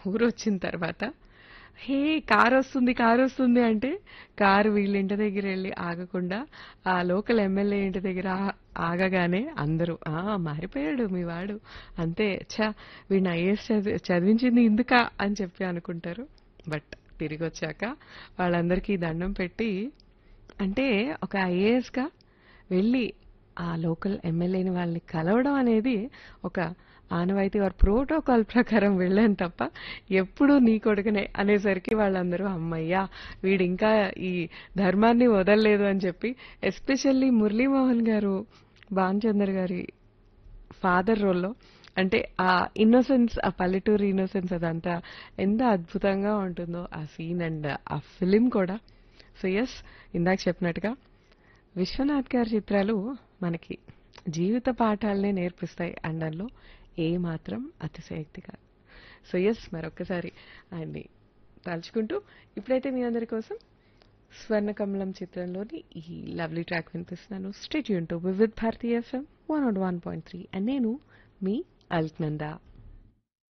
ఊరొచ్చిన తర్వాత హే కారు వస్తుంది కారు వస్తుంది అంటే కారు వీళ్ళ ఇంటి దగ్గర వెళ్ళి ఆగకుండా ఆ లోకల్ ఎమ్మెల్యే ఇంటి దగ్గర ఆ- ఆగగానే అందరూ ఆ మారిపోయాడు మీ వాడు అంతే ఛా వీడిని ఐఏఎస్ చదివి చదివించింది ఇందుకా అని చెప్పి అనుకుంటారు బట్ తిరిగి వచ్చాక వాళ్ళందరికీ దండం పెట్టి అంటే ఒక ఐఏఎస్గా వెళ్ళి ఆ లోకల్ ఎమ్మెల్యేని వాళ్ళని కలవడం అనేది ఒక ఆనవాయితీ వారి ప్రోటోకాల్ ప్రకారం వెళ్ళాను తప్ప ఎప్పుడూ నీ కొడుకునే అనేసరికి వాళ్ళందరూ అమ్మయ్యా వీడు ఇంకా ఈ ధర్మాన్ని వదలలేదు అని చెప్పి ఎస్పెషల్లీ మురళీమోహన్ గారు భానుచందర్ గారి ఫాదర్ రోల్లో అంటే ఆ ఇన్నోసెన్స్ ఆ పల్లెటూరు ఇన్నోసెన్స్ అదంతా ఎంత అద్భుతంగా ఉంటుందో ఆ సీన్ అండ్ ఆ ఫిలిం కూడా సో ఎస్ ఇందాక చెప్పినట్టుగా విశ్వనాథ్ గారి చిత్రాలు మనకి జీవిత పాఠాలనే నేర్పిస్తాయి అనడంలో ఏ మాత్రం అతిశయక్తి కాదు సో ఎస్ మరొక్కసారి ఆయన్ని తలుచుకుంటూ ఇప్పుడైతే మీ అందరి కోసం స్వర్ణకమలం చిత్రంలోని ఈ లవ్లీ ట్రాక్ వినిపిస్తున్నాను స్టేట్ యూన్ to Vividh Bharati FM one nought one point three and నేను మీ అల్క్నందా